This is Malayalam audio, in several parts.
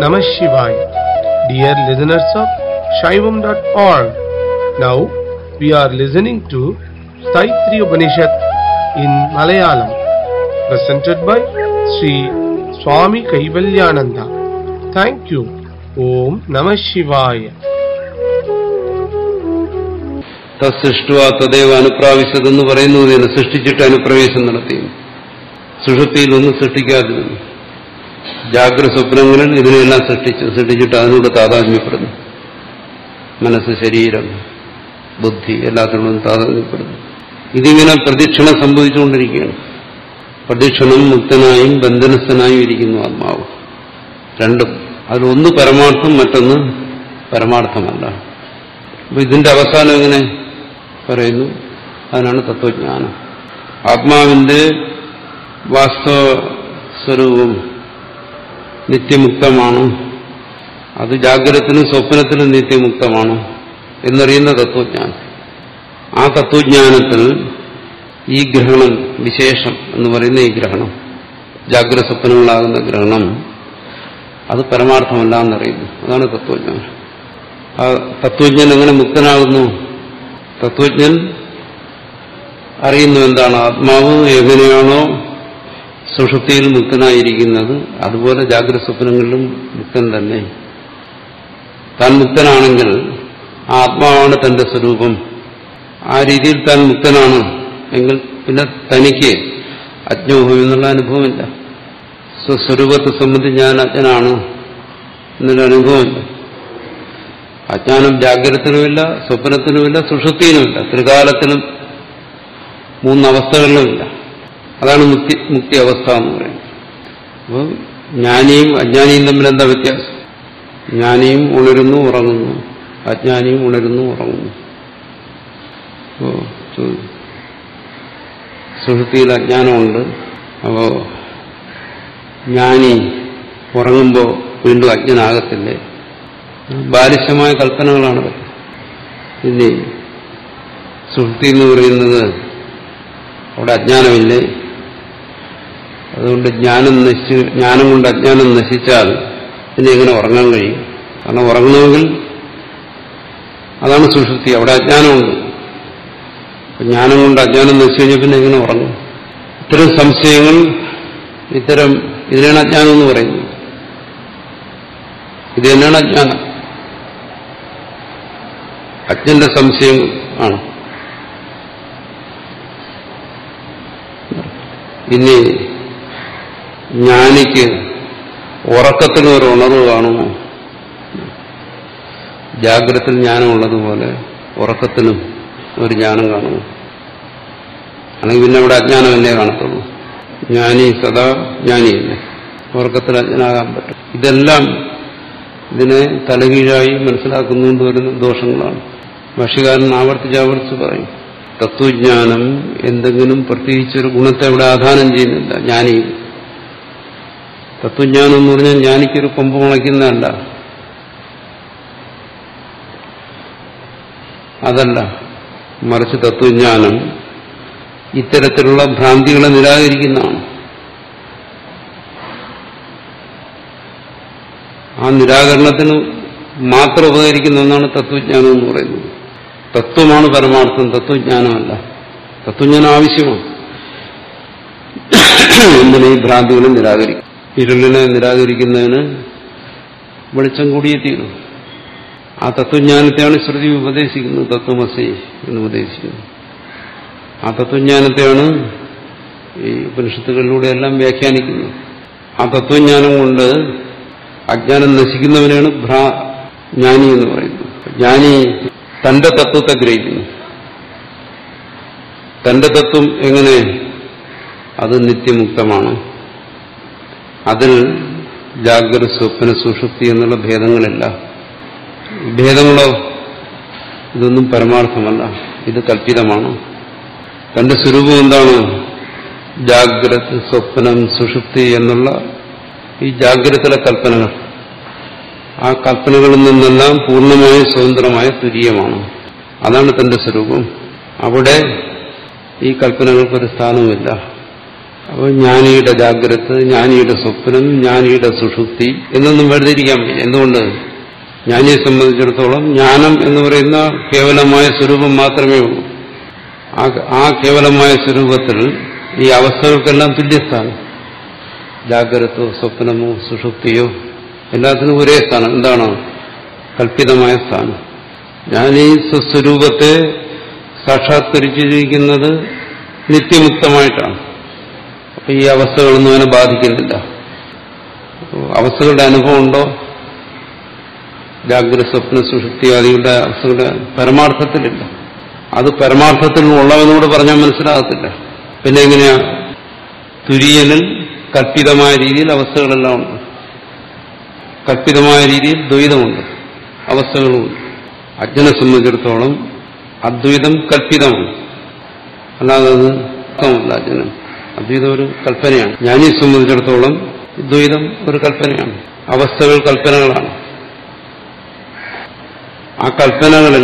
Namah Shivaya. Dear listeners of Shaivam.org, now we are listening to Saitri Upanishad in Malayalam, presented by Sri Swami Kaivalyananda. Thank you. Om Namah Shivaya. തസ്സൃഷ്ടുവ തദൈവ അനുപ്രാവശ്യതെന്ന് പറയുന്നത് ഇതിനെ സൃഷ്ടിച്ചിട്ട് അനുപ്രവേശം നടത്തി സുഷുപ്തിയിൽ ഒന്നും സൃഷ്ടിക്കാതിരുന്നു ജാഗ്രത സ്വപ്നങ്ങളിൽ ഇതിനെല്ലാം സൃഷ്ടിച്ചു സൃഷ്ടിച്ചിട്ട് അതിനോട് താതാത്മ്യപ്പെടുന്നു മനസ്സ് ശരീരം ബുദ്ധി എല്ലാത്തിനോടും താതാത്മ്യപ്പെടുന്നു ഇതിങ്ങനെ പ്രദക്ഷിണം സംഭവിച്ചുകൊണ്ടിരിക്കുകയാണ് പ്രദക്ഷിണം മുക്തനായും ബന്ധനസ്ഥനായും ഇരിക്കുന്നു ആത്മാവ് രണ്ടും അതിലൊന്ന് പരമാർത്ഥം മറ്റൊന്ന് പരമാർത്ഥമല്ല അപ്പൊ ഇതിന്റെ അവസാനം എങ്ങനെ പറയുന്നു അതിനാണ് തത്വജ്ഞാനം ആത്മാവിന്റെ വാസ്തവ സ്വരൂപം നിത്യമുക്തമാണ് അത് ജാഗ്രതത്തിനും സ്വപ്നത്തിനും നിത്യമുക്തമാണ് എന്നറിയുന്ന തത്വജ്ഞാനം ആ തത്വജ്ഞാനത്തിൽ ഈ ഗ്രഹണം വിശേഷം എന്ന് പറയുന്ന ഈ ഗ്രഹണം ജാഗ്രത സ്വപ്നങ്ങളാകുന്ന ഗ്രഹണം അത് പരമാർത്ഥമല്ല എന്നറിയുന്നു അതാണ് തത്വജ്ഞാനം ആ തത്വജ്ഞൻ എങ്ങനെ മുക്തനാകുന്നു തത്വജ്ഞൻ അറിയുന്നു എന്താണ് ആത്മാവ് എങ്ങനെയാണോ സുഷുപ്തിയിൽ മുക്തനായിരിക്കുന്നത് അതുപോലെ ജാഗ്രത സ്വപ്നങ്ങളിലും മുക്തൻ തന്നെ താൻ മുക്തനാണെങ്കിൽ ആ ആത്മാവാണ് തന്റെ സ്വരൂപം ആ രീതിയിൽ താൻ മുക്തനാണ് എങ്കിൽ പിന്നെ തനിക്ക് അജ്ഞോഹം എന്നുള്ള അനുഭവമില്ല സ്വസ്വരൂപത്തെ സംബന്ധിച്ച് ഞാൻ അജ്ഞനാണ് എന്നൊരു അനുഭവമില്ല അജ്ഞാനം ജാഗ്രതത്തിനുമില്ല സ്വപ്നത്തിനുമില്ല സുഷുപ്തിയിലുമില്ല ത്രികാലത്തിലും മൂന്നവസ്ഥകളിലുമില്ല അതാണ് മുക്തി മുക്തി അവസ്ഥ എന്ന് പറയുന്നത് അപ്പോൾ ജ്ഞാനിയും അജ്ഞാനിയും തമ്മിൽ എന്താ വ്യത്യാസം ജ്ഞാനിയും ഉണരുന്നു ഉറങ്ങുന്നു അജ്ഞാനിയും ഉണരുന്നു ഉറങ്ങുന്നു അപ്പോൾ സുഷുപ്തിയിൽ അജ്ഞാനമുണ്ട് അപ്പോൾ ജ്ഞാനി ഉറങ്ങുമ്പോൾ വീണ്ടും അജ്ഞനാകത്തില്ലേ ബാലിശമായ കൽപ്പനകളാണ് ഇനി സുഹൃത്തി എന്ന് പറയുന്നത് അവിടെ അജ്ഞാനമില്ലേ അതുകൊണ്ട് ജ്ഞാനം നശിച്ച് ജ്ഞാനം കൊണ്ട് അജ്ഞാനം നശിച്ചാൽ പിന്നെ എങ്ങനെ ഉറങ്ങാൻ കഴിയും കാരണം ഉറങ്ങണമെങ്കിൽ അതാണ് സുഷുപ്തി അവിടെ അജ്ഞാനമുണ്ട് ജ്ഞാനം കൊണ്ട് അജ്ഞാനം നശിച്ചു കഴിഞ്ഞാൽ പിന്നെ എങ്ങനെ ഉറങ്ങും ഇത്തരം സംശയങ്ങൾ ഇത്തരം ഇതിനാണ് അജ്ഞാനം എന്ന് പറയുന്നത് ഇത് തന്നെയാണ് അജ്ഞാനം അജ്ഞന്റെ സംശയം ആണ് ഇനി ജ്ഞാനിക്ക് ഉറക്കത്തിന് ഒരു ഉണർവ് കാണുമോ ജാഗ്രതത്തിൽ ജ്ഞാനമുള്ളതുപോലെ ഉറക്കത്തിനും ഒരു ജ്ഞാനം കാണുമോ അല്ലെങ്കിൽ പിന്നെ അവിടെ അജ്ഞാനം എന്നെ കാണത്തുള്ളൂ ജ്ഞാനി സദാ ജ്ഞാനിയല്ലേ ഉറക്കത്തിൽ അജ്ഞനാകാൻ പറ്റും ഇതെല്ലാം ഇതിനെ തലകീഴായി മനസ്സിലാക്കുന്നുകൊണ്ട് വരുന്ന ദോഷങ്ങളാണ് ഭാഷകാരൻ ആവർത്തിച്ച് ആവർത്തിച്ച് പറയും തത്വജ്ഞാനം എന്തെങ്കിലും പ്രത്യേകിച്ചൊരു ഗുണത്തെ അവിടെ ആധാനം ചെയ്യുന്നില്ല ജ്ഞാനിയും തത്വജ്ഞാനം എന്ന് പറഞ്ഞാൽ ജ്ഞാനിക്കൊരു കൊമ്പ് മുളയ്ക്കുന്നതല്ല അതല്ല മറിച്ച് തത്വജ്ഞാനം ഇത്തരത്തിലുള്ള ഭ്രാന്തികളെ നിരാകരിക്കുന്നതാണ് ആ നിരാകരണത്തിന് മാത്രം ഉപകരിക്കുന്ന ഒന്നാണ് തത്വജ്ഞാനം എന്ന് പറയുന്നത് തത്വമാണ് പരമാർത്ഥം തത്വജ്ഞാനമല്ല തത്വജ്ഞാനം ആവശ്യമാണ് എന്തിനെ ഈ ഭ്രാന്തികളെ നിരാകരിക്കും ഇരുളിനെ നിരാകരിക്കുന്നതിന് വെളിച്ചം കൂടിയേ തീരും ആ തത്വജ്ഞാനത്തെയാണ് ശ്രുതി ഉപദേശിക്കുന്നത് തത്വമസി എന്ന് ഉപദേശിക്കുന്നത് ആ തത്വജ്ഞാനത്തെയാണ് ഈ ഉപനിഷത്തുകളിലൂടെ എല്ലാം വ്യാഖ്യാനിക്കുന്നത് ആ തത്വജ്ഞാനം കൊണ്ട് അജ്ഞാനം നശിക്കുന്നവനാണ് ഭ്രാ ജ്ഞാനി എന്ന് പറയുന്നത് ജ്ഞാനി തന്റെ തത്വത്തെ ഗ്രഹിക്കുന്നു തന്റെ തത്വം എങ്ങനെ അത് നിത്യമുക്തമാണ് അതിൽ ജാഗ്രത സ്വപ്ന സുഷുപ്തി എന്നുള്ള ഭേദങ്ങളില്ല ഭേദങ്ങളോ ഇതൊന്നും പരമാർത്ഥമല്ല ഇത് കല്പിതമാണ് തന്റെ സ്വരൂപം എന്താണ് ജാഗ്രത സ്വപ്നം സുഷുപ്തി എന്നുള്ള ഈ ജാഗ്രതയിലെ കൽപ്പനകൾ ആ കൽപ്പനകളിൽ നിന്നെല്ലാം പൂർണ്ണമായ സ്വതന്ത്രമായ തുര്യമാണ് അതാണ് തന്റെ സ്വരൂപം അവിടെ ഈ കൽപ്പനകൾക്കൊരു സ്ഥാനവുമില്ല അപ്പോൾ ജ്ഞാനിയുടെ ജാഗ്രത ജ്ഞാനിയുടെ സ്വപ്നം ജ്ഞാനിയുടെ സുഷുപ്തി എന്നൊന്നും വേർതിരിക്കാൻ വയ്യ എന്തുകൊണ്ട് ജ്ഞാനിയെ സംബന്ധിച്ചിടത്തോളം ജ്ഞാനം എന്ന് പറയുന്ന കേവലമായ സ്വരൂപം മാത്രമേ ഉള്ളൂ ആ ആ കേവലമായ സ്വരൂപത്തിൽ ഈ അവസ്ഥകൾക്കെല്ലാം തുല്യസ്ഥാനം ജാഗ്രതോ സ്വപ്നമോ സുഷുപ്തിയോ എല്ലാത്തിനും ഒരേ സ്ഥാനം എന്താണ് കൽപ്പിതമായ സ്ഥാനം ഞാൻ ഈ സ്വസ്വരൂപത്തെ സാക്ഷാത്കരിച്ചിരിക്കുന്നത് നിത്യമുക്തമായിട്ടാണ് അപ്പൊ ഈ അവസ്ഥകളൊന്നും അവനെ ബാധിക്കുന്നില്ല അവസ്ഥകളുടെ അനുഭവം ഉണ്ടോ ജാഗ്രത സ്വപ്ന സുഷുപ്തി ആദികളുടെ അവസ്ഥകളുടെ പരമാർത്ഥത്തിലില്ല അത് പരമാർത്ഥത്തിൽ ഉള്ളവനോട് പറഞ്ഞാൽ മനസ്സിലാകത്തില്ല പിന്നെ എങ്ങനെയാ തുര്യനിൽ കൽപ്പിതമായ രീതിയിൽ അവസ്ഥകളെല്ലാം ഉണ്ട് കൽപ്പിതമായ രീതിയിൽ ദ്വൈതമുണ്ട് അവസ്ഥകളുമുണ്ട് അജ്ഞനെ സംബന്ധിച്ചിടത്തോളം അദ്വൈതം കൽപ്പിതമാണ് അല്ലാതെ അത് അർത്ഥമല്ല അജ്ഞനം അദ്വൈതം ഒരു കൽപ്പനയാണ് ജ്ഞാനിയെ സംബന്ധിച്ചിടത്തോളം ദ്വൈതം ഒരു കൽപ്പനയാണ് അവസ്ഥകൾ കൽപ്പനകളാണ് ആ കൽപ്പനകളിൽ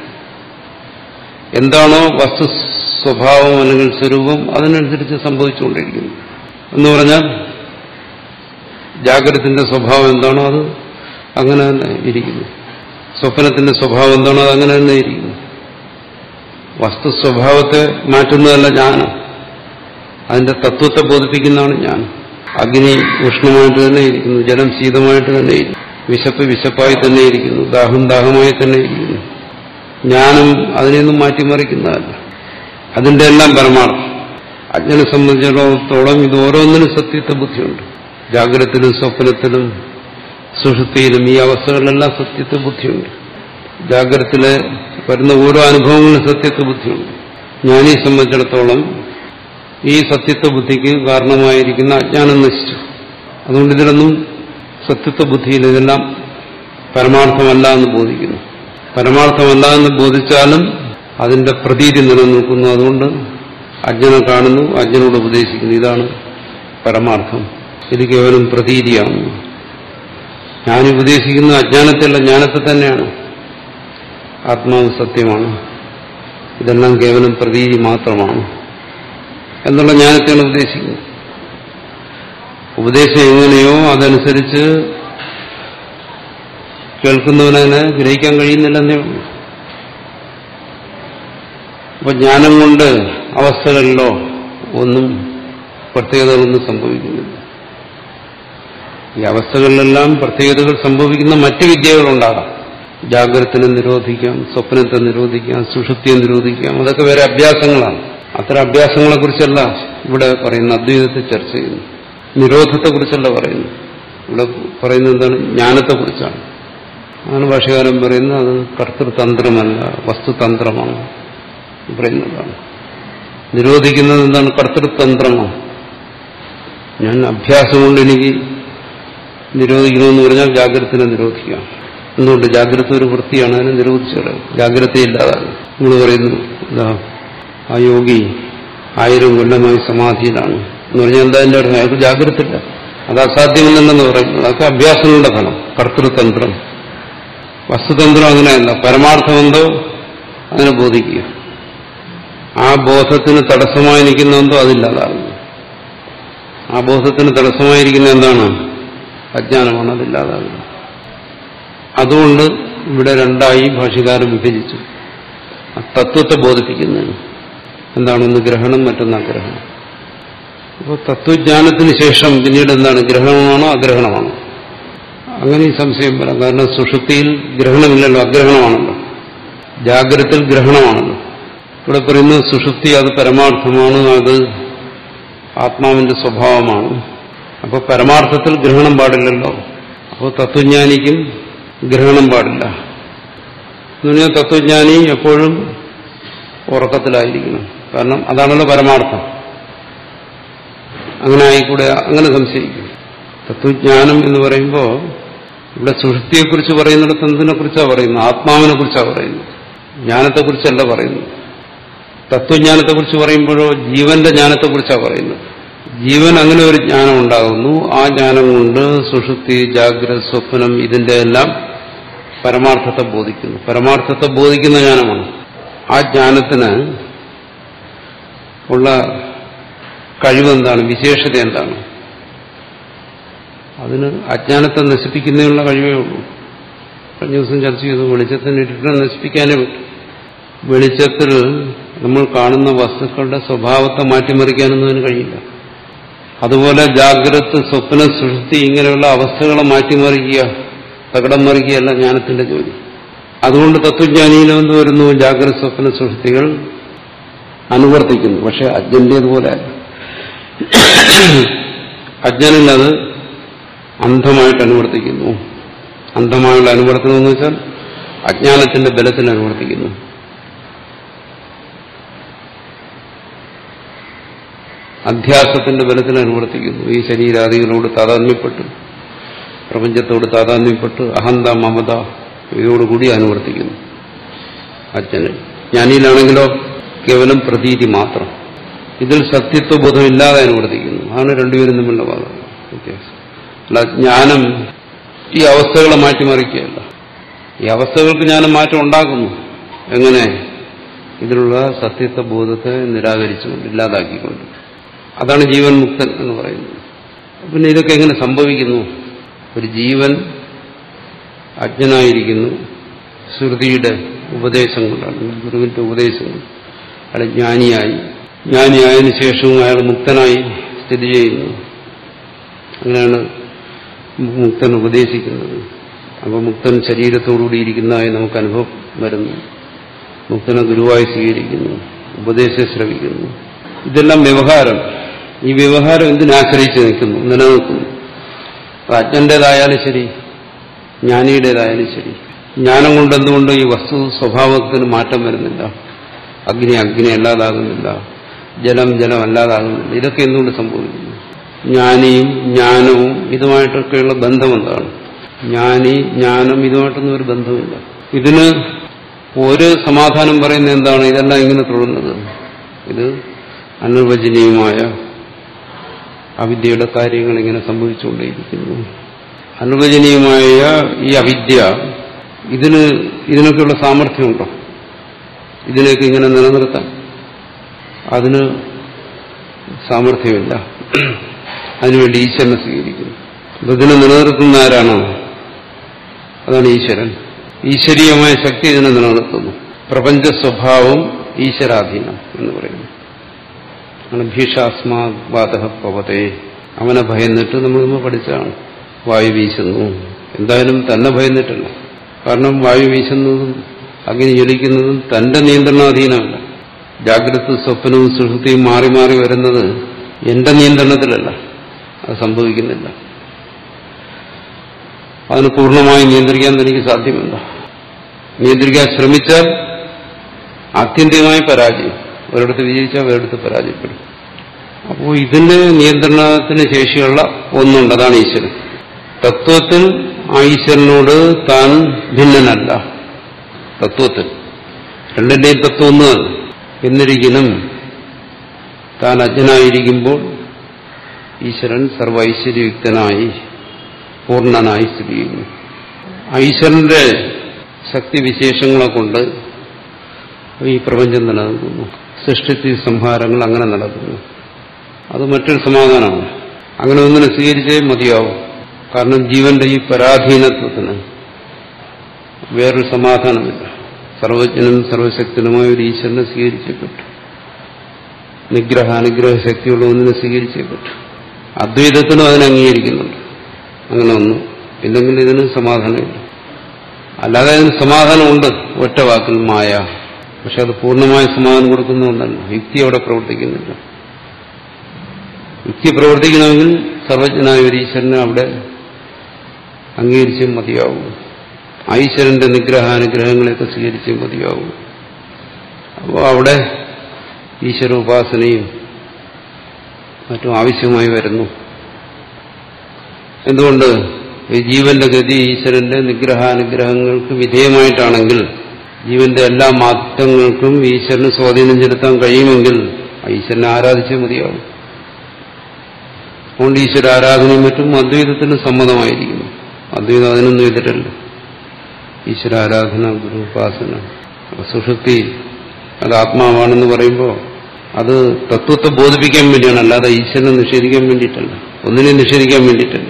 എന്താണോ വസ്തു സ്വഭാവം അല്ലെങ്കിൽ സ്വരൂപം അതിനനുസരിച്ച് സംഭവിച്ചുകൊണ്ടിരിക്കുന്നു എന്ന് പറഞ്ഞാൽ ജാഗ്രതത്തിന്റെ സ്വഭാവം എന്താണോ അത് അങ്ങനെ തന്നെ ഇരിക്കുന്നു സ്വപ്നത്തിന്റെ സ്വഭാവം എന്താണോ അത് അങ്ങനെ തന്നെ ഇരിക്കുന്നു വസ്തു സ്വഭാവത്തെ മാറ്റുന്നതല്ല ജ്ഞാനം അതിന്റെ തത്വത്തെ ബോധിപ്പിക്കുന്നതാണ് ഞാൻ അഗ്നി ഉഷ്ണമായിട്ട് തന്നെ ഇരിക്കുന്നു ജലം ശീതമായിട്ട് തന്നെ ഇരിക്കുന്നു വിശപ്പ് വിശപ്പായി തന്നെ ഇരിക്കുന്നു ദാഹം ദാഹമായി തന്നെ ഇരിക്കുന്നു ജ്ഞാനം അതിനെയൊന്നും മാറ്റിമറിക്കുന്നതല്ല അതിന്റെ എല്ലാം പരമാർത്ഥം അജ്ഞനെ സംബന്ധിച്ചിടത്തോളം ഇത് ഓരോന്നിനും സത്യത്വ ബുദ്ധിയുണ്ട് ജാഗ്രതത്തിലും സ്വപ്നത്തിലും സുഷുപ്തിയിലും ഈ അവസ്ഥകളിലെല്ലാം സത്യത്വ ബുദ്ധിയുണ്ട് ജാഗ്രതത്തിലെ വരുന്ന ഓരോ അനുഭവങ്ങളിലും സത്യത്വ ബുദ്ധിയുണ്ട് ജ്ഞാനിയെ സംബന്ധിച്ചിടത്തോളം ഈ സത്യത്വ ബുദ്ധിക്ക് കാരണമായിരിക്കുന്ന അജ്ഞാനം നശിച്ചു അതുകൊണ്ട് ഇതിലൊന്നും സത്യത്വ ബുദ്ധിയിൽ ഇതെല്ലാം പരമാർത്ഥമല്ല എന്ന് ബോധിക്കുന്നു പരമാർത്ഥമല്ല എന്ന് ബോധിച്ചാലും അതിന്റെ പ്രതീതി നിലനിൽക്കുന്നു അതുകൊണ്ട് അജ്ഞനെ കാണുന്നു അജ്ഞനോട് ഉപദേശിക്കുന്നു ഇതാണ് പരമാർത്ഥം ഇത് കേവലം പ്രതീതിയാണ് ഞാൻ ഉപദേശിക്കുന്ന അജ്ഞാനത്തെയല്ല ജ്ഞാനത്തെ തന്നെയാണ് ആത്മാവ് സത്യമാണ് ഇതെല്ലാം കേവലം പ്രതീതി മാത്രമാണ് എന്നുള്ള ജ്ഞാനത്തെയാണ് ഉപദേശിക്കുന്നത് ഉപദേശം എങ്ങനെയോ അതനുസരിച്ച് കേൾക്കുന്നവനതിനെ ഗ്രഹിക്കാൻ കഴിയുന്നില്ലെന്നേ ഉള്ളൂ അപ്പൊ ജ്ഞാനം കൊണ്ട് അവസ്ഥകളിലോ ഒന്നും പ്രത്യേകതകളൊന്നും സംഭവിക്കുന്നില്ല ഈ അവസ്ഥകളിലെല്ലാം പ്രത്യേകതകൾ സംഭവിക്കുന്ന മറ്റ് വിദ്യകളുണ്ടാകാം ജാഗ്രതത്തിനെ നിരോധിക്കാം സ്വപ്നത്തെ നിരോധിക്കാം സുഷുപ്തിയെ നിരോധിക്കാം അതൊക്കെ വേറെ അഭ്യാസങ്ങളാണ് അത്തരം അഭ്യാസങ്ങളെ കുറിച്ചല്ല ഇവിടെ പറയുന്ന അദ്വൈതത്തെ ചർച്ച ചെയ്യുന്നു നിരോധത്തെക്കുറിച്ചല്ല പറയുന്നു ഇവിടെ പറയുന്നത് എന്താണ് ജ്ഞാനത്തെക്കുറിച്ചാണ് അതാണ് ഭാഷകാരൻ പറയുന്നത് അത് കർത്തൃതന്ത്രമല്ല വസ്തുതന്ത്രമാണ് പറയുന്നതാണ് നിരോധിക്കുന്നത് എന്താണ് കർത്തൃതന്ത്രമാണ് ഞാൻ അഭ്യാസം കൊണ്ട് എനിക്ക് നിരോധിക്കണമെന്ന് പറഞ്ഞാൽ ജാഗ്രതത്തിനെ നിരോധിക്കാം എന്തുകൊണ്ട് ജാഗ്രത ഒരു വൃത്തിയാണ് അതിനെ നിരോധിച്ചത് ജാഗ്രതയില്ലാതാണ് നിങ്ങൾ പറയുന്നു എന്താ ആ യോഗി ആയിരം കൊല്ലമായി സമാധിയിലാണ് എന്ന് പറഞ്ഞാൽ എന്താ എന്റെ അർത്ഥം അയാൾക്ക് ജാഗ്രത ഇല്ല അത് അസാധ്യമല്ലെന്ന് പറയുന്നത് അതൊക്കെ അഭ്യാസങ്ങളുടെ ഫലം കർത്തൃതന്ത്രം വസ്തുതന്ത്രം അങ്ങനെയല്ല പരമാർത്ഥമെന്തോ അതിനെ ബോധിക്കുക ആ ബോധത്തിന് തടസ്സമായി നിൽക്കുന്നെന്തോ അതില്ലാതാകുന്നു ആ ബോധത്തിന് തടസ്സമായിരിക്കുന്ന എന്താണ് അജ്ഞാനമാണ് അതില്ലാതാകുന്നത് അതുകൊണ്ട് ഇവിടെ രണ്ടായി ഭാഷകാരം വിഭജിച്ചു ആ തത്വത്തെ ബോധിപ്പിക്കുന്നതിന് എന്താണ് ഒന്ന് ഗ്രഹണം മറ്റൊന്ന് അഗ്രഹണം അപ്പോൾ തത്വജ്ഞാനത്തിന് ശേഷം പിന്നീട് എന്താണ് ഗ്രഹണമാണോ അഗ്രഹണമാണോ അങ്ങനെ ഈ സംശയം വരാം കാരണം സുഷുപ്തിയിൽ ഗ്രഹണമില്ലല്ലോ അഗ്രഹണമാണല്ലോ ജാഗ്രതത്തിൽ ഗ്രഹണമാണല്ലോ ഇവിടെ പറയുന്നത് സുഷുപ്തി അത് പരമാർത്ഥമാണ് അത് ആത്മാവിന്റെ സ്വഭാവമാണ് അപ്പോൾ പരമാർത്ഥത്തിൽ ഗ്രഹണം പാടില്ലല്ലോ അപ്പോൾ തത്വജ്ഞാനിക്കും ഗ്രഹണം പാടില്ല എന്ന് പറഞ്ഞാൽ തത്വജ്ഞാനി എപ്പോഴും ഉറക്കത്തിലായിരിക്കണം കാരണം അതാണല്ലോ പരമാർത്ഥം അങ്ങനെ ആയിക്കൂടെ അങ്ങനെ സംശയിക്കും തത്വജ്ഞാനം എന്ന് പറയുമ്പോൾ ഇവിടെ സുഷുപ്തിയെക്കുറിച്ച് പറയുന്നിടത്ത് എന്തിനെ കുറിച്ചാണ് പറയുന്നത് ആത്മാവിനെ കുറിച്ചാണ് പറയുന്നത് ജ്ഞാനത്തെക്കുറിച്ചല്ല പറയുന്നത് തത്വജ്ഞാനത്തെക്കുറിച്ച് പറയുമ്പോഴോ ജീവന്റെ ജ്ഞാനത്തെക്കുറിച്ചാണ് പറയുന്നത് ജീവൻ അങ്ങനെ ഒരു ജ്ഞാനം ഉണ്ടാകുന്നു ആ ജ്ഞാനം കൊണ്ട് സുഷുപ്തി ജാഗ്രത സ്വപ്നം ഇതിന്റെ എല്ലാം പരമാർത്ഥത്തെ ബോധിക്കുന്നു പരമാർത്ഥത്തെ ബോധിക്കുന്ന ജ്ഞാനമാണ് ആ ജ്ഞാനത്തിന് ഉള്ള കഴിവെന്താണ് വിശേഷത എന്താണ് അതിന് അജ്ഞാനത്തെ നശിപ്പിക്കുന്നതിനുള്ള കഴിവേ ഉള്ളൂ കഴിഞ്ഞ ദിവസം ചർച്ച ചെയ്തു വെളിച്ചത്തിന് ഇരുട്ടിനെ നശിപ്പിക്കാനേ പറ്റും വെളിച്ചത്തിൽ നമ്മൾ കാണുന്ന വസ്തുക്കളുടെ സ്വഭാവത്തെ മാറ്റിമറിക്കാനൊന്നും അതിന് കഴിയില്ല അതുപോലെ ജാഗ്രത സ്വപ്ന സൃഷ്ടി ഇങ്ങനെയുള്ള അവസ്ഥകളെ മാറ്റിമറിക്കുക തകടം മറിക്കുകയല്ല ജ്ഞാനത്തിന്റെ ജോലി അതുകൊണ്ട് തത്വജ്ഞാനിയിലും എന്ത് വരുന്നു ജാഗ്രത സ്വപ്ന സൃഷ്ടികൾ അനുവർത്തിക്കുന്നു പക്ഷെ അജ്ഞന്റേതുപോലെ അല്ല അജ്ഞനിൽ അത് അന്ധമായിട്ട് അനുവർത്തിക്കുന്നു അന്ധമായുള്ള അനുവർത്തനം എന്ന് വെച്ചാൽ അജ്ഞാനത്തിന്റെ ബലത്തിൽ അനുവർത്തിക്കുന്നു അധ്യാസത്തിന്റെ ബലത്തിൽ അനുവർത്തിക്കുന്നു ഈ ശരീരാദികളോട് താതാത്മ്യപ്പെട്ട് പ്രപഞ്ചത്തോട് താതാത്മ്യപ്പെട്ട് അഹന്ത മമത ഇതോടുകൂടി അനുവർത്തിക്കുന്നു അജ്ഞനിൽ ജ്ഞാനിയിലാണെങ്കിലോ കേവലം പ്രതീതി മാത്രം ഇതിൽ സത്യത്വബോധം ഇല്ലാതെ അനുവർത്തിക്കുന്നു അതാണ് രണ്ടുപേരും തമ്മിലുള്ള വാദം വ്യത്യാസം അല്ല ജ്ഞാനം ഈ അവസ്ഥകളെ മാറ്റിമറിക്കുകയല്ല ഈ അവസ്ഥകൾക്ക് ജ്ഞാനം മാറ്റം ഉണ്ടാക്കുന്നു എങ്ങനെ ഇതിലുള്ള സത്യത്വ ബോധത്തെ നിരാകരിച്ചുകൊണ്ട് ഇല്ലാതാക്കിക്കൊണ്ട് അതാണ് ജീവൻ മുക്തൻ എന്ന് പറയുന്നത് പിന്നെ ഇതൊക്കെ എങ്ങനെ സംഭവിക്കുന്നു ഒരു ജീവൻ അജ്ഞനായിരിക്കുന്നു ശ്രുതിയുടെ ഉപദേശം കൊണ്ടാണ് ഗുരുവിന്റെ ഉപദേശം കൊണ്ട് അയാൾ ജ്ഞാനിയായി ജ്ഞാനിയായതിനു ശേഷവും അയാൾ മുക്തനായി സ്ഥിതി ചെയ്യുന്നു അങ്ങനെയാണ് മുക്തൻ ഉപദേശിക്കുന്നത് അപ്പോൾ മുക്തൻ ശരീരത്തോടുകൂടി ഇരിക്കുന്നതായി നമുക്ക് അനുഭവം വരുന്നു മുക്തനെ ഗുരുവായി സ്വീകരിക്കുന്നു ഉപദേശം ശ്രവിക്കുന്നു ഇതെല്ലാം വ്യവഹാരം ഈ വ്യവഹാരം എന്തിനാശ്രയിച്ച് നിൽക്കുന്നു നിലനിൽക്കുന്നു അത് അജ്ഞന്റേതായാലും ശരി ജ്ഞാനിയുടേതായാലും ശരി ജ്ഞാനം കൊണ്ട് എന്തുകൊണ്ട് ഈ വസ്തു സ്വഭാവത്തിന് മാറ്റം വരുന്നില്ല അഗ്നി അഗ്നി അല്ലാതാകുന്നില്ല ജലം ജലം അല്ലാതാകുന്നില്ല ഇതൊക്കെ എന്തുകൊണ്ട് സംഭവിക്കുന്നു ജ്ഞാനിയും ജ്ഞാനവും ഇതുമായിട്ടൊക്കെയുള്ള ബന്ധം എന്താണ് ജ്ഞാനി ജ്ഞാനം ഇതുമായിട്ടൊന്നും ഒരു ബന്ധമില്ല ഇതിന് ഒരു സമാധാനം പറയുന്ന എന്താണ് ഇതെല്ലാം ഇങ്ങനെ തുടരുന്നത് ഇത് അനിർവചനീയമായ അവിദ്യയുടെ കാര്യങ്ങൾ ഇങ്ങനെ സംഭവിച്ചുകൊണ്ടേയിരിക്കുന്നു അനുവചനീയമായ ഈ അവിദ്യ ഇതിന് ഇതിനൊക്കെയുള്ള സാമർഥ്യമുണ്ടോ ഇതിനൊക്കെ ഇങ്ങനെ നിലനിർത്താൻ അതിന് സാമർഥ്യമില്ല അതിനുവേണ്ടി ഈശ്വരനെ സ്വീകരിക്കുന്നു അപ്പൊ ഇതിനെ നിലനിർത്തുന്ന ആരാണോ അതാണ് ഈശ്വരൻ ഈശ്വരീയമായ ശക്തി ഇതിനെ നിലനിർത്തുന്നു പ്രപഞ്ച സ്വഭാവം ഈശ്വരാധീനം എന്ന് പറയുന്നു ആണ് ഭീഷാസ്മാവാത പവതേ അവനെ ഭയന്നിട്ട് നമ്മൾ നമ്മൾ പഠിച്ചതാണ് വായു വീശുന്നു എന്തായാലും തന്നെ ഭയന്നിട്ടില്ല കാരണം വായു വീശുന്നതും അഗ്നി ജ്വലിക്കുന്നതും തന്റെ നിയന്ത്രണാധീനമല്ല ജാഗ്രത സ്വപ്നവും സുഹൃത്തിയും മാറി മാറി വരുന്നത് എന്റെ നിയന്ത്രണത്തിലല്ല അത് സംഭവിക്കുന്നില്ല അതിന് പൂർണ്ണമായി നിയന്ത്രിക്കാൻ എനിക്ക് സാധ്യമല്ല നിയന്ത്രിക്കാൻ ശ്രമിച്ചാൽ ആത്യന്തികമായി പരാജയം ഒരിടത്ത് വിജയിച്ചാൽ വേറെടുത്ത് പരാജയപ്പെടും അപ്പോൾ ഇതിന്റെ നിയന്ത്രണത്തിന് ശേഷിയുള്ള ഒന്നുണ്ട് അതാണ് ഈശ്വരൻ തത്വത്തിൽ ആ ഈശ്വരനോട് താൻ ഭിന്നനല്ല തത്വത്തിൽ രണ്ടിന്റെയും തത്വം ഒന്ന് എന്നിരിക്കലും താൻ അജ്ഞനായിരിക്കുമ്പോൾ ഈശ്വരൻ സർവ ഐശ്വര്യയുക്തനായി പൂർണ്ണനായി സ്ഥിതി ചെയ്യുന്നു ഈശ്വരന്റെ ശക്തിവിശേഷങ്ങളെ കൊണ്ട് ഈ പ്രപഞ്ചം നിലനിൽക്കുന്നു സൃഷ്ടി സംഹാരങ്ങൾ അങ്ങനെ നടക്കുന്നു അത് മറ്റൊരു സമാധാനമാണ് അങ്ങനെ ഒന്നിനെ സ്വീകരിച്ചേ മതിയാവും കാരണം ജീവന്റെ ഈ പരാധീനത്വത്തിന് വേറൊരു സമാധാനമില്ല സർവജ്ഞനും സർവശക്തനുമായ ഒരു ഈശ്വരനെ സ്വീകരിച്ചേ പറ്റൂ നിഗ്രഹ അനുഗ്രഹ ശക്തിയുള്ള ഒന്നിനെ സ്വീകരിച്ചേ പറ്റൂ അദ്വൈതത്തിനും അതിനെ അംഗീകരിക്കുന്നുണ്ട് അങ്ങനെ ഒന്നും ഇല്ലെങ്കിൽ ഇതിന് സമാധാനമില്ല അല്ലാതെ അതിന് സമാധാനമുണ്ട് ഒറ്റ വാക്കിൽ മായ പക്ഷെ അത് പൂർണ്ണമായ സമാധാനം കൊടുക്കുന്നതുകൊണ്ടല്ല യുക്തി അവിടെ പ്രവർത്തിക്കുന്നില്ല യുക്തി പ്രവർത്തിക്കണമെങ്കിൽ സർവജ്ഞനായ ഒരു ഈശ്വരനെ അവിടെ അംഗീകരിച്ചും മതിയാവും ഈശ്വരന്റെ നിഗ്രഹാനുഗ്രഹങ്ങളെയൊക്കെ സ്വീകരിച്ചും മതിയാവും അപ്പോൾ അവിടെ ഈശ്വര ഉപാസനയും മറ്റും ആവശ്യമായി വരുന്നു എന്തുകൊണ്ട് ഈ ജീവന്റെ ഗതി ഈശ്വരന്റെ നിഗ്രഹാനുഗ്രഹങ്ങൾക്ക് വിധേയമായിട്ടാണെങ്കിൽ ജീവന്റെ എല്ലാ മാറ്റങ്ങൾക്കും ഈശ്വരന് സ്വാധീനം ചെലുത്താൻ കഴിയുമെങ്കിൽ ഈശ്വരനെ ആരാധിച്ചേ മതിയാവും അതുകൊണ്ട് ഈശ്വര ആരാധനയും മറ്റും അദ്വൈതത്തിന് സമ്മതമായിരിക്കുന്നു അദ്വൈതം അതിനൊന്നും എതിരല്ല ഈശ്വര ആരാധന ഗുരു ഉപാസന സുഷുപ്തി അത് ആത്മാവാണെന്ന് പറയുമ്പോൾ അത് തത്വത്തെ ബോധിപ്പിക്കാൻ വേണ്ടിയാണ് അല്ലാതെ ഈശ്വരനെ നിഷേധിക്കാൻ വേണ്ടിയിട്ടല്ല ഒന്നിനെ നിഷേധിക്കാൻ വേണ്ടിയിട്ടല്ല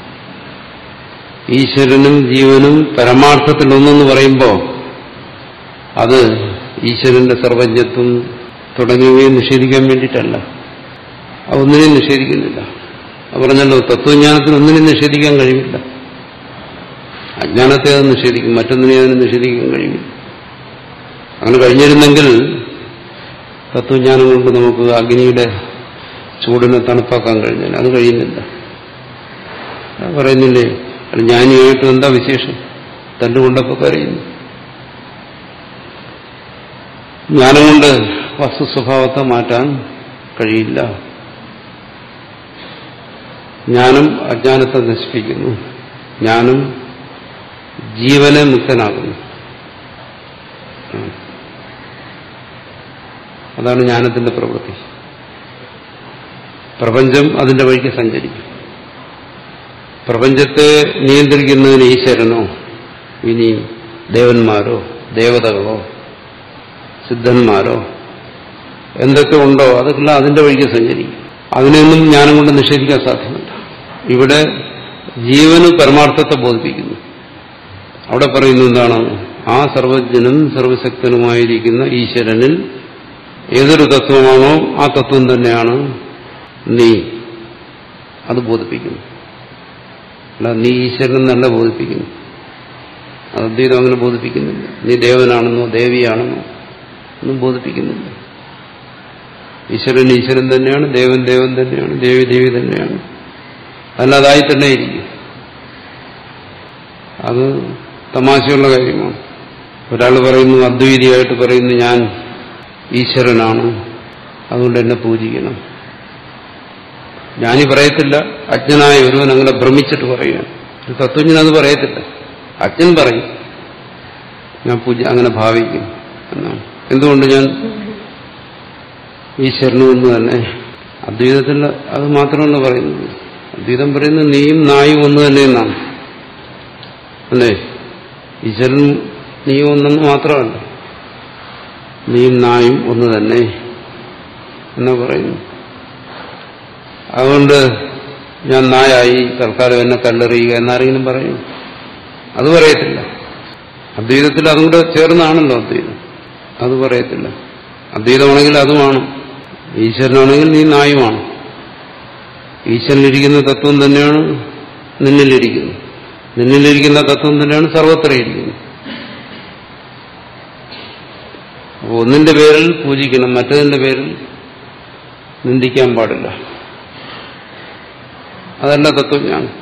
ഈശ്വരനും ജീവനും പരമാർത്ഥത്തിൽ ഒന്നെന്ന് പറയുമ്പോൾ അത് ഈശ്വരന്റെ സർവജ്ഞത്വം തുടങ്ങിയവയെ നിഷേധിക്കാൻ വേണ്ടിയിട്ടല്ല അതൊന്നിനെയും നിഷേധിക്കുന്നില്ല അത് പറഞ്ഞല്ലോ തത്വജ്ഞാനത്തിന് ഒന്നിനെയും നിഷേധിക്കാൻ കഴിയില്ല അജ്ഞാനത്തെ അത് നിഷേധിക്കും മറ്റൊന്നിനെ അതിന് നിഷേധിക്കാൻ കഴിയില്ല അങ്ങനെ കഴിഞ്ഞിരുന്നെങ്കിൽ തത്വജ്ഞാനം കൊണ്ട് നമുക്ക് അഗ്നിയുടെ ചൂടിനെ തണുപ്പാക്കാൻ കഴിഞ്ഞാൽ അത് കഴിയുന്നില്ല അത് പറയുന്നില്ലേ അല്ല ജ്ഞാനിയായിട്ട് എന്താ വിശേഷം തല്ലുകൊണ്ടപ്പോ കരയുന്നു ജ്ഞാനം കൊണ്ട് വസ്തു സ്വഭാവത്തെ മാറ്റാൻ കഴിയില്ല ജ്ഞാനം അജ്ഞാനത്തെ നശിപ്പിക്കുന്നു ജ്ഞാനം ജീവനെ മുക്തനാകുന്നു അതാണ് ജ്ഞാനത്തിന്റെ പ്രവൃത്തി പ്രപഞ്ചം അതിന്റെ വഴിക്ക് സഞ്ചരിക്കും പ്രപഞ്ചത്തെ നിയന്ത്രിക്കുന്നതിന് ഈശ്വരനോ ഇനി ദേവന്മാരോ ദേവതകളോ സിദ്ധന്മാരോ എന്തൊക്കെ ഉണ്ടോ അതൊക്കെല്ലാം അതിന്റെ വഴിക്ക് സഞ്ചരിക്കും അതിനെയൊന്നും ജ്ഞാനം കൊണ്ട് നിഷേധിക്കാൻ സാധ്യമല്ല ഇവിടെ ജീവന് പരമാർത്ഥത്തെ ബോധിപ്പിക്കുന്നു അവിടെ പറയുന്നത് എന്താണ് ആ സർവജ്ഞനും സർവശക്തനുമായിരിക്കുന്ന ഈശ്വരനിൽ ഏതൊരു തത്വമാണോ ആ തത്വം തന്നെയാണ് നീ അത് ബോധിപ്പിക്കുന്നു അല്ല നീ ഈശ്വരൻ നല്ല ബോധിപ്പിക്കുന്നു അത് അദ്വൈതം അങ്ങനെ ബോധിപ്പിക്കുന്നില്ല നീ ദേവനാണെന്നോ ദേവിയാണെന്നോ ഒന്നും ബോധിപ്പിക്കുന്നില്ല ഈശ്വരൻ ഈശ്വരൻ തന്നെയാണ് ദേവൻ ദേവൻ തന്നെയാണ് ദേവി ദേവി തന്നെയാണ് അല്ലാതായി തന്നെ ഇരിക്കും അത് തമാശയുള്ള കാര്യമാണ് ഒരാൾ പറയുന്നു അദ്വൈതിയായിട്ട് പറയുന്നു ഞാൻ ഈശ്വരനാണ് അതുകൊണ്ട് എന്നെ പൂജിക്കണം ഞാനീ പറയത്തില്ല അജ്ഞനായ ഒരുവൻ അങ്ങനെ ഭ്രമിച്ചിട്ട് പറയുകയാണ് ഒരു തത്വജ്ഞൻ അത് പറയത്തില്ല അജ്ഞൻ പറയും ഞാൻ പൂജ അങ്ങനെ ഭാവിക്കും എന്നാണ് എന്തുകൊണ്ട് ഞാൻ ഈശ്വരനും എന്ന് തന്നെ അദ്വൈതത്തിൽ അത് മാത്രമല്ല പറയുന്നത് അദ്വൈതം പറയുന്നത് നീയും നായും ഒന്ന് തന്നെ എന്നാണ് അല്ലേ ഈശ്വരൻ നീയും ഒന്നെന്ന് മാത്രമല്ല നീയും നായും ഒന്ന് തന്നെ എന്നാ പറയുന്നു അതുകൊണ്ട് ഞാൻ നായായി തൽക്കാലം എന്നെ കല്ലെറിയുക എന്നാരെങ്കിലും പറയും അത് പറയത്തില്ല അദ്വൈതത്തിൽ അതും കൂടെ ചേർന്നാണല്ലോ അദ്വൈതം അത് പറയത്തില്ല അദ്വൈതമാണെങ്കിൽ അതുമാണ് ഈശ്വരനാണെങ്കിൽ നീ നായുമാണ് ഈശ്വരനിരിക്കുന്ന തത്വം തന്നെയാണ് നിന്നിലിരിക്കുന്നത് നിന്നിലിരിക്കുന്ന തത്വം തന്നെയാണ് സർവത്ര ഇരിക്കുന്നത് അപ്പോൾ ഒന്നിന്റെ പേരിൽ പൂജിക്കണം മറ്റതിന്റെ പേരിൽ നിന്ദിക്കാൻ പാടില്ല അതല്ല തത്വജ്ഞാനം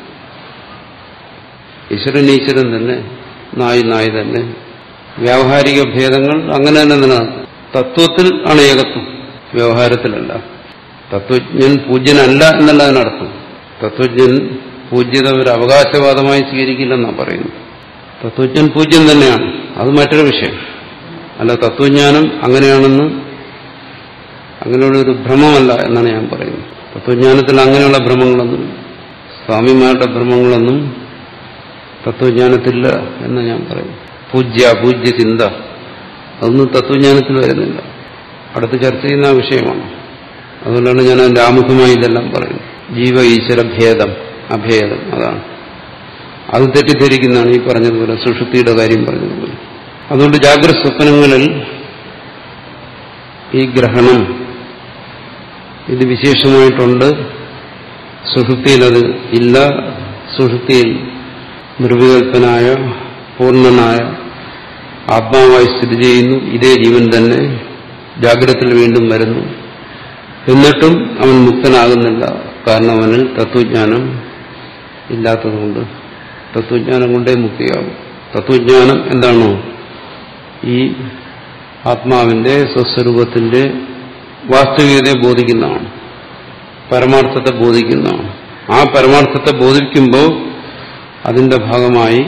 ഈശ്വരൻ ഈശ്വരൻ തന്നെ നായി നായി തന്നെ വ്യാവഹാരിക ഭേദങ്ങൾ അങ്ങനെ തന്നെ നിലനിൽക്കും തത്വത്തിൽ ആണ് ഏകത്വം വ്യവഹാരത്തിലല്ല തത്വജ്ഞൻ പൂജ്യനല്ല എന്നല്ല അതിനർത്ഥം തത്വജ്ഞൻ പൂജ്യത ഒരു അവകാശവാദമായി സ്വീകരിക്കില്ലെന്നാണ് പറയുന്നത് തത്വജ്ഞൻ പൂജ്യം തന്നെയാണ് അത് മറ്റൊരു വിഷയം അല്ല തത്വജ്ഞാനം അങ്ങനെയാണെന്ന് അങ്ങനെയുള്ള ഒരു ഭ്രമമല്ല എന്നാണ് ഞാൻ പറയുന്നത് തത്വജ്ഞാനത്തിൽ അങ്ങനെയുള്ള ഭ്രമങ്ങളൊന്നും സ്വാമിമാരുടെ ഭ്രമങ്ങളൊന്നും തത്വജ്ഞാനത്തില്ല എന്ന് ഞാൻ പറയും പൂജ്യ പൂജ്യ ചിന്ത അതൊന്നും തത്വജ്ഞാനത്തിൽ വരുന്നില്ല അടുത്ത് ചർച്ച ചെയ്യുന്ന ആ വിഷയമാണ് അതുകൊണ്ടാണ് ഞാൻ അതിന്റെ ആമുഖമായി ഇതെല്ലാം പറയുന്നത് ജീവ ഈശ്വര ഭേദം അഭേദം അതാണ് അത് തെറ്റിദ്ധരിക്കുന്നതാണ് ഈ പറഞ്ഞതുപോലെ സുഷുപ്തിയുടെ കാര്യം പറഞ്ഞതുപോലെ അതുകൊണ്ട് ജാഗ്രത സ്വപ്നങ്ങളിൽ ഈ ഗ്രഹണം ഇത് വിശേഷമായിട്ടുണ്ട് സുഷുപ്തിയിൽ അത് ഇല്ല സുഷുപ്തിയിൽ നിർവികൽപ്പനായ പൂർണ്ണനായ ആത്മാവായി സ്ഥിതി ചെയ്യുന്നു ഇതേ ജീവൻ തന്നെ ജാഗ്രതത്തിൽ വീണ്ടും വരുന്നു എന്നിട്ടും അവൻ മുക്തനാകുന്നില്ല കാരണം അവനിൽ തത്വജ്ഞാനം ഇല്ലാത്തതുകൊണ്ട് തത്വജ്ഞാനം കൊണ്ടേ മുക്തിയാകും തത്വജ്ഞാനം എന്താണോ ഈ ആത്മാവിന്റെ സ്വസ്വരൂപത്തിന്റെ വാസ്തവികതയെ ബോധിക്കുന്നതാണ് പരമാർത്ഥത്തെ ബോധിക്കുന്നതാണ് ആ പരമാർത്ഥത്തെ ബോധിക്കുമ്പോൾ അതിന്റെ ഭാഗമായി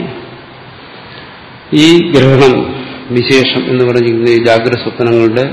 ഈ ഗ്രഹണം വിശേഷം എന്ന് പറഞ്ഞിരിക്കുന്ന ഈ ജാഗ്രത സ്വപ്നങ്ങളുടെ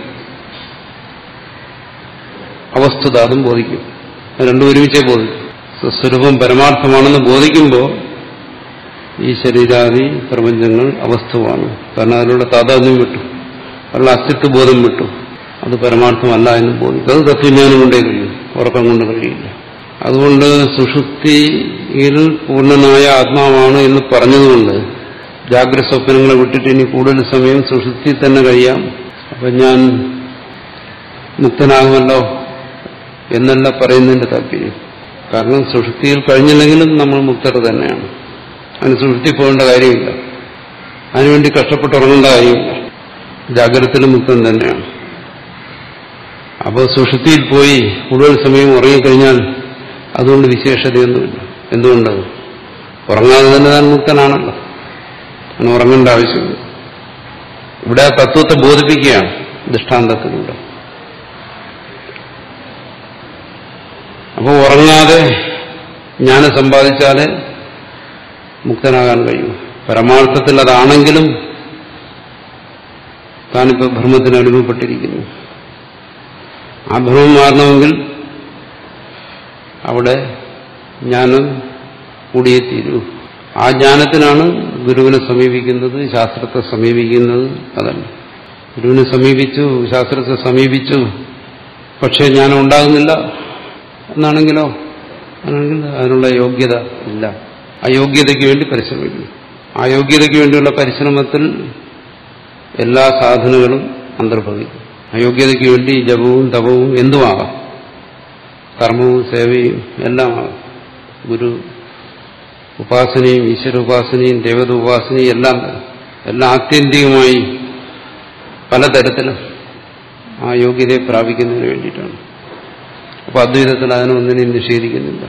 അവസ്ഥത അതും ബോധിക്കും അത് രണ്ടും ഒരുമിച്ചേ ബോധിക്കും സ്വസ്വരൂപം പരമാർത്ഥമാണെന്ന് ബോധിക്കുമ്പോൾ ഈ ശരീരാദി പ്രപഞ്ചങ്ങൾ അവസ്ഥമാണ് കാരണം അതിലുള്ള താതാത്മ്യം വിട്ടു അതിലുള്ള അസ്തിത്വബോധം വിട്ടു അത് പരമാർത്ഥമല്ല എന്ന് ബോധിക്കും അത് തത്വജ്ഞാനം കൊണ്ടേ കഴിയും ഉറക്കം കൊണ്ട് കഴിയില്ല അതുകൊണ്ട് സുഷുപ്തിയിൽ പൂർണ്ണനായ ആത്മാവാണ് എന്ന് പറഞ്ഞതുകൊണ്ട് ജാഗ്രത സ്വപ്നങ്ങളെ വിട്ടിട്ട് ഇനി കൂടുതൽ സമയം സുഷുപ്തി തന്നെ കഴിയാം അപ്പൊ ഞാൻ മുക്തനാകുമല്ലോ എന്നല്ല പറയുന്നതിന്റെ താല്പര്യം കാരണം സുഷുപ്തിയിൽ കഴിഞ്ഞില്ലെങ്കിലും നമ്മൾ മുക്തർ തന്നെയാണ് അതിന് സുഷുപ്തി പോകേണ്ട കാര്യമില്ല അതിനുവേണ്ടി കഷ്ടപ്പെട്ട് ഉറങ്ങേണ്ട കാര്യമില്ല ജാഗ്രതത്തിലും മുക്തം തന്നെയാണ് അപ്പോൾ സുഷുപ്തിയിൽ പോയി കൂടുതൽ സമയം ഉറങ്ങിക്കഴിഞ്ഞാൽ അതുകൊണ്ട് വിശേഷതയൊന്നുമില്ല എന്തുകൊണ്ട് ഉറങ്ങാതെ തന്നെ താൻ മുക്തനാണല്ലോ അങ്ങനെ ഉറങ്ങേണ്ട ആവശ്യമില്ല ഇവിടെ ആ തത്വത്തെ ബോധിപ്പിക്കുകയാണ് ദൃഷ്ടാന്തത്തിലൂടെ അപ്പോൾ ഉറങ്ങാതെ ജ്ഞാനം സമ്പാദിച്ചാലേ മുക്തനാകാൻ കഴിയും പരമാർത്ഥത്തിൽ അതാണെങ്കിലും താനിപ്പോൾ ഭ്രമത്തിന് അടിമപ്പെട്ടിരിക്കുന്നു ആ ഭ്രമം മാറണമെങ്കിൽ അവിടെ ജ്ഞാനം കൂടിയേ തീരൂ ആ ജ്ഞാനത്തിനാണ് ഗുരുവിനെ സമീപിക്കുന്നത് ശാസ്ത്രത്തെ സമീപിക്കുന്നത് അതല്ല ഗുരുവിനെ സമീപിച്ചു ശാസ്ത്രത്തെ സമീപിച്ചു പക്ഷേ ജ്ഞാനം ഉണ്ടാകുന്നില്ല എന്നാണെങ്കിലോ ആണെങ്കിൽ അതിനുള്ള യോഗ്യത ഇല്ല ആ യോഗ്യതയ്ക്ക് വേണ്ടി പരിശ്രമിക്കുന്നു ആ യോഗ്യതയ്ക്ക് വേണ്ടിയുള്ള പരിശ്രമത്തിൽ എല്ലാ സാധനങ്ങളും അന്തർഭവിക്കും അയോഗ്യതയ്ക്ക് വേണ്ടി ജപവും തപവും എന്തുമാകാം കർമ്മവും സേവയും എല്ലാമാകാം ഗുരു ഉപാസനയും ഈശ്വര ഉപാസനയും ദേവത ഉപാസനയും എല്ലാം എല്ലാം ആത്യന്തികമായി പലതരത്തിലും ആ യോഗ്യതയെ പ്രാപിക്കുന്നതിന് വേണ്ടിയിട്ടാണ് അപ്പൊ അദ്വൈതത്തിൽ അതിനൊന്നിനെയും നിഷേധിക്കുന്നില്ല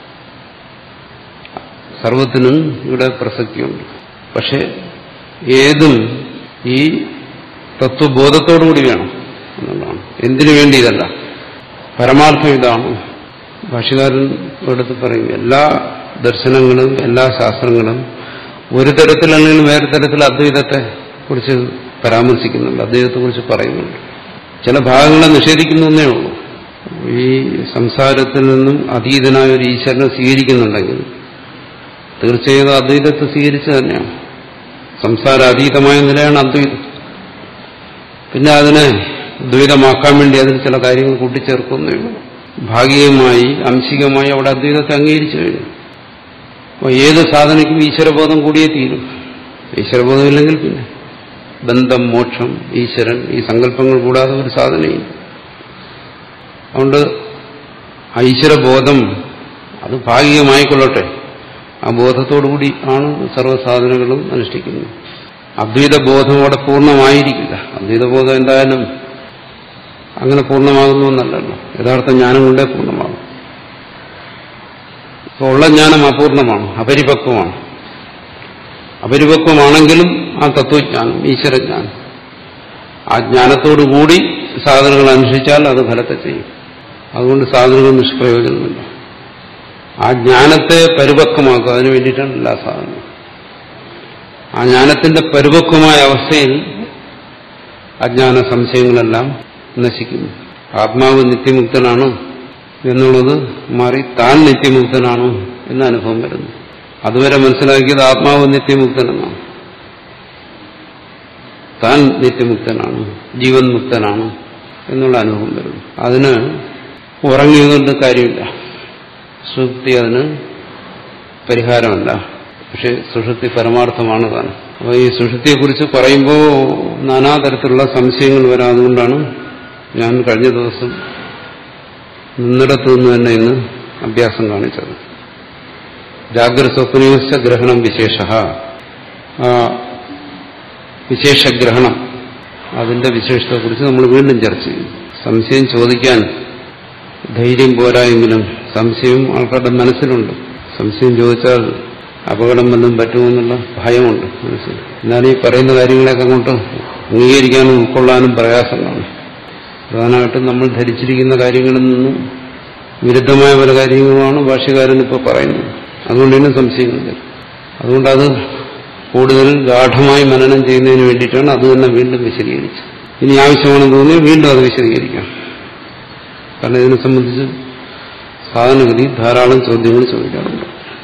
സർവത്തിനും ഇവിടെ പ്രസക്തിയുണ്ട് പക്ഷെ ഏതും ഈ തത്വബോധത്തോടുകൂടി വേണം എന്നുള്ളതാണ് എന്തിനു വേണ്ടി ഇതല്ല പരമാർത്ഥം ഇതാണ് ഭാഷകാരൻ എടുത്ത് പറയും എല്ലാ ദർശനങ്ങളും എല്ലാ ശാസ്ത്രങ്ങളും ഒരു തരത്തിലല്ലെങ്കിലും വേറെ തരത്തിൽ അദ്വൈതത്തെ കുറിച്ച് പരാമർശിക്കുന്നുണ്ട് അദ്വൈതത്തെ കുറിച്ച് പറയുന്നുണ്ട് ചില ഭാഗങ്ങളെ നിഷേധിക്കുന്നേ ഉള്ളൂ ഈ സംസാരത്തിൽ നിന്നും അതീതനായ ഒരു ഈശ്വരനെ സ്വീകരിക്കുന്നുണ്ടെങ്കിൽ തീർച്ചയായും അദ്വൈതത്തെ സ്വീകരിച്ചു തന്നെയാണ് സംസാര അതീതമായ നിലയാണ് അദ്വൈതം പിന്നെ അതിനെ ദ്വൈതമാക്കാൻ വേണ്ടി അതിൽ ചില കാര്യങ്ങൾ കൂട്ടിച്ചേർക്കുന്നേ ഉള്ളൂ ഭാഗികമായി അംശികമായി അവിടെ അദ്വൈതത്തെ അംഗീകരിച്ചു കഴിഞ്ഞു അപ്പോൾ ഏത് സാധനയ്ക്കും ഈശ്വരബോധം കൂടിയേ തീരും ഈശ്വരബോധമില്ലെങ്കിൽ പിന്നെ ബന്ധം മോക്ഷം ഈശ്വരൻ ഈ സങ്കല്പങ്ങൾ കൂടാതെ ഒരു സാധനയും അതുകൊണ്ട് ഈശ്വരബോധം അത് ഭാഗികമായിക്കൊള്ളട്ടെ ആ ബോധത്തോടുകൂടി ആണ് സർവ്വസാധനങ്ങളും അനുഷ്ഠിക്കുന്നത് അദ്വൈത ബോധം അവിടെ പൂർണ്ണമായിരിക്കില്ല അദ്വൈത ബോധം എന്തായാലും അങ്ങനെ പൂർണ്ണമാകുന്നു എന്നല്ലല്ലോ യഥാർത്ഥ ജ്ഞാനം കൊണ്ടേ പൂർണ്ണമാകും ഇപ്പോൾ ഉള്ള ജ്ഞാനം അപൂർണമാണ് അപരിപക്വമാണ് അപരിപക്വമാണെങ്കിലും ആ തത്വജ്ഞാനം ഈശ്വരജ്ഞാനം ആ ജ്ഞാനത്തോടുകൂടി സാധനങ്ങൾ അനുഷ്ഠിച്ചാൽ അത് ഫലത്തെ ചെയ്യും അതുകൊണ്ട് സാധനങ്ങൾ നിഷ്പ്രയോജനമില്ല ആ ജ്ഞാനത്തെ പരിപക്വമാക്കുക അതിനു വേണ്ടിയിട്ടാണ് എല്ലാ സാധനവും ആ ജ്ഞാനത്തിന്റെ പരിപക്വമായ അവസ്ഥയിൽ അജ്ഞാന സംശയങ്ങളെല്ലാം നശിക്കുന്നു ആത്മാവ് നിത്യമുക്തനാണ് എന്നുള്ളത് മാറി താൻ നിത്യമുക്തനാണോ എന്ന അനുഭവം വരുന്നു അതുവരെ മനസ്സിലാക്കിയത് ആത്മാവ് നിത്യമുക്തനെന്നാണ് താൻ നിത്യമുക്തനാണ് ജീവൻ മുക്തനാണ് എന്നുള്ള അനുഭവം വരുന്നു അതിന് ഉറങ്ങിയതുകൊണ്ട് കാര്യമില്ല സുഷുപ്തി അതിന് പരിഹാരമല്ല പക്ഷെ സുഷുപ്തി പരമാർത്ഥമാണ് താൻ അപ്പോൾ ഈ സുഷുപ്തിയെക്കുറിച്ച് പറയുമ്പോൾ നാനാതരത്തിലുള്ള സംശയങ്ങൾ വരാം അതുകൊണ്ടാണ് ഞാൻ കഴിഞ്ഞ ദിവസം നിന്നിടത്തു നിന്ന് തന്നെ ഇന്ന് അഭ്യാസം കാണിച്ചത് ജാഗ്രത സ്വപ്നയോശ ഗ്രഹണം വിശേഷ വിശേഷഗ്രഹണം അതിന്റെ വിശേഷത്തെക്കുറിച്ച് നമ്മൾ വീണ്ടും ചർച്ച ചെയ്യും സംശയം ചോദിക്കാൻ ധൈര്യം പോരായെങ്കിലും സംശയം ആൾക്കാരുടെ മനസ്സിലുണ്ട് സംശയം ചോദിച്ചാൽ അപകടം വല്ലതും പറ്റുമെന്നുള്ള ഭയമുണ്ട് മനസ്സിൽ എന്നാലും ഈ പറയുന്ന കാര്യങ്ങളെയൊക്കെ അങ്ങോട്ട് അംഗീകരിക്കാനും ഉൾക്കൊള്ളാനും പ്രയാസങ്ങളാണ് പ്രധാനമായിട്ടും നമ്മൾ ധരിച്ചിരിക്കുന്ന കാര്യങ്ങളിൽ നിന്നും വിരുദ്ധമായ പല കാര്യങ്ങളുമാണ് ഭാഷ്യകാരൻ ഇപ്പോൾ പറയുന്നത് അതുകൊണ്ട് തന്നെ സംശയങ്ങളില്ല അതുകൊണ്ട് അത് കൂടുതൽ ഗാഠമായി മനനം ചെയ്യുന്നതിന് വേണ്ടിയിട്ടാണ് അത് തന്നെ വീണ്ടും വിശദീകരിച്ചത് ഇനി ആവശ്യമാണെന്ന് തോന്നിയാൽ വീണ്ടും അത് വിശദീകരിക്കാം കാരണം ഇതിനെ സംബന്ധിച്ച് സാധാരണഗതി ധാരാളം ചോദ്യങ്ങൾ ചോദിക്കാറുണ്ട്